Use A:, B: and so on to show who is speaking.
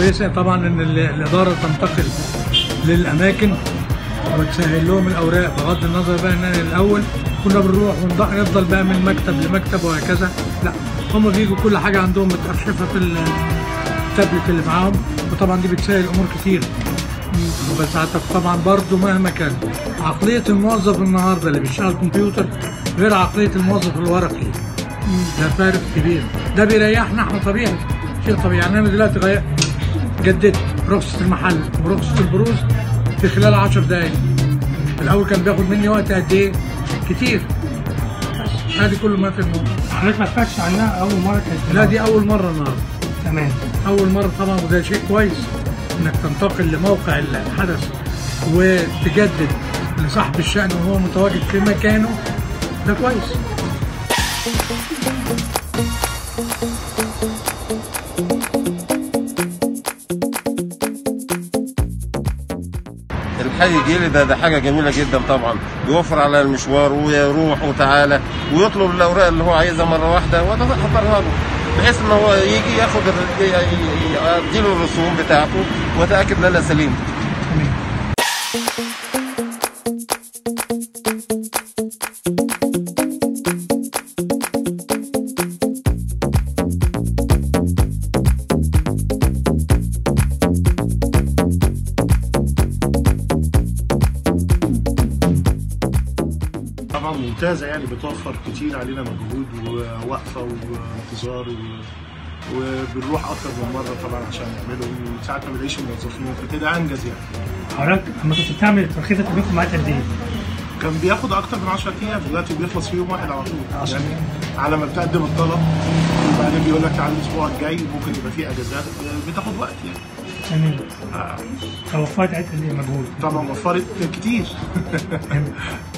A: كويسه طبعا ان ال- الاداره تنتقل للاماكن وتسهل لهم الاوراق بغض النظر بقى ان الاول كنا بنروح ونض- نفضل بقى من مكتب لمكتب وهكذا لا هم بيجوا كل حاجه عندهم متارشفه في ال- التابلت اللي معاهم وطبعا دي بتسهل امور كتير بس عتب طبعا برضو مهما كان عقليه الموظف النهارده اللي بيشتغل كمبيوتر غير عقليه الموظف الورقي ده فارق كبير ده بيريحنا احنا طبيعي شيء طبيعي يعني انا دلوقتي غير جددت رخصه المحل ورخصه البروز في خلال 10 دقائق الاول كان بياخد مني وقت قد ايه كتير بس ادي كل ما في الموضوع
B: حضرتك ما سمعتش عنها اول مره كانت
A: لا دي اول مره النهارده
B: تمام
A: اول مره طبعا وده شيء كويس انك تنتقل لموقع الحدث وتجدد لصاحب الشأن وهو متواجد في مكانه ده كويس
C: الحي الجيلي ده ده حاجه جميله جدا طبعا بيوفر على المشوار ويروح وتعالى ويطلب الاوراق اللي هو عايزها مره واحده وتحضرها له بحيث ان هو يجي ياخد ال- ي- ي- يديله الرسوم بتاعته وتاكد ان انا سليم
D: طبعا ممتازه يعني بتوفر كتير علينا مجهود ووقفه وانتظار و... وبنروح اكتر من مره طبعا عشان نعمله وساعات ما بنلاقيش موظفين فكده انجز يعني
B: حضرتك لما كنت بتعمل الترخيص كان بياخد معاك قد ايه؟
D: كان بياخد اكتر من 10 ايام دلوقتي بيخلص في يوم واحد على طول
B: عشرة
D: يعني على ما بتقدم الطلب وبعدين بيقول لك تعالى الاسبوع الجاي ممكن يبقى فيه اجازات بتاخد وقت يعني
B: تمام
D: آه،
B: توفرت قد ايه مجهود؟
D: طبعا وفرت كتير
B: تمام.